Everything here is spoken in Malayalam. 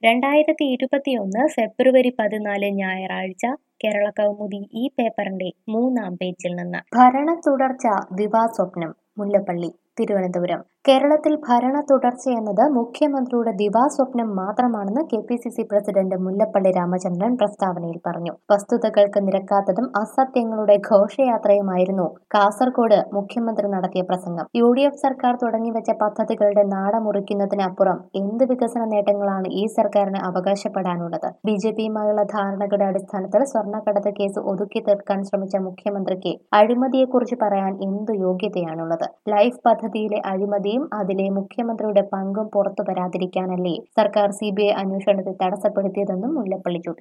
രണ്ടായിരത്തി ഇരുപത്തിയൊന്ന് ഫെബ്രുവരി പതിനാല് ഞായറാഴ്ച കേരള കൗമുദി ഈ പേപ്പറിന്റെ മൂന്നാം പേജിൽ നിന്ന് ഭരണ തുടർച്ച ദിവാസ്വപ്നം മുല്ലപ്പള്ളി തിരുവനന്തപുരം കേരളത്തിൽ ഭരണ തുടർച്ചയെന്നത് മുഖ്യമന്ത്രിയുടെ ദിവാസ്വപ്നം മാത്രമാണെന്ന് K P C C president Mullappally Ramachandran പ്രസ്താവനയിൽ പറഞ്ഞു വസ്തുതകൾക്ക് നിരക്കാത്തതും അസത്യങ്ങളുടെ ഘോഷയാത്രയുമായിരുന്നു കാസർഗോഡ് മുഖ്യമന്ത്രി നടത്തിയ പ്രസംഗം യു ഡി എഫ് സർക്കാർ തുടങ്ങിവെച്ച പദ്ധതികളുടെ നാട മുറിക്കുന്നതിനപ്പുറം എന്ത് വികസന നേട്ടങ്ങളാണ് ഈ സർക്കാരിന് അവകാശപ്പെടാനുള്ളത് ബി ജെ പിയുമായുള്ള ധാരണകളുടെ അടിസ്ഥാനത്തിൽ സ്വർണ്ണക്കടത്ത് കേസ് ഒതുക്കി തീർക്കാൻ ശ്രമിച്ച മുഖ്യമന്ത്രിക്ക് അഴിമതിയെക്കുറിച്ച് പറയാൻ എന്തു യോഗ്യതയാണുള്ളത് ലൈഫ് പദ്ധതിയിലെ അഴിമതിയും അതിലെ മുഖ്യമന്ത്രിയുടെ പങ്കും പുറത്തു വരാതിരിക്കാനല്ലേ സർക്കാർ സി ബി ഐ അന്വേഷണത്തെ തടസ്സപ്പെടുത്തിയതെന്നും മുല്ലപ്പള്ളി ചോദിച്ചു